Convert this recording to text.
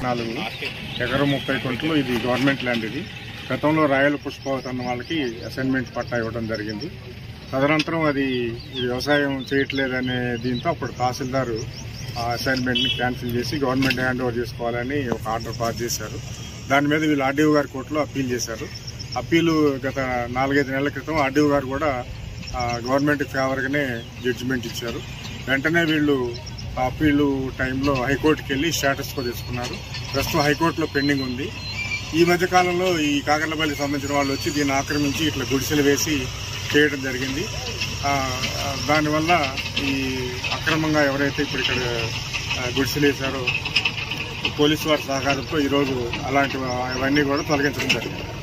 నాలుగు ఎకరం ముప్పై కొంటలు ఇది గవర్నమెంట్ ల్యాండ్ ఇది గతంలో రాయల పుష్పవతి అన్న వాళ్ళకి అసైన్మెంట్ పట్టా ఇవ్వడం జరిగింది తదనంతరం అది ఈ వ్యవసాయం చేయట్లేదనే దీంతో అప్పుడు తహసీల్దారు ఆ అసైన్మెంట్ని క్యాన్సిల్ చేసి గవర్నమెంట్ హ్యాండ్ ఓవర్ చేసుకోవాలని ఒక ఆర్డర్ పాస్ చేశారు దాని మీద వీళ్ళు ఆర్డీఓ గారి కోర్టులో అప్పీల్ చేశారు అప్పీలు గత నాలుగైదు నెలల క్రితం ఆర్డీఓ గారు కూడా ఆ, గవర్నమెంట్ ఫేవర్గానే జడ్జిమెంట్ ఇచ్చారు వెంటనే వీళ్ళు ఆ అప్పీలు టైంలో హైకోర్టుకి వెళ్ళి స్టేటస్ కో తీసుకున్నారు ప్రస్తుతం హైకోర్టులో పెండింగ్ ఉంది ఈ మధ్య కాలంలో ఈ కాకర్లపల్లికి సంబంధించిన వాళ్ళు వచ్చి దీన్ని ఆక్రమించి ఇట్లా గుడిసెలు వేసి చేయడం జరిగింది ఆ, ఆ, దానివల్ల ఈ అక్రమంగా ఎవరైతే ఇప్పుడు ఇక్కడ ఆ, గుడిసెలు వేశారో పోలీసు వారి సహకారంతో ఈరోజు అలాంటి అవన్నీ కూడా తొలగించడం జరిగింది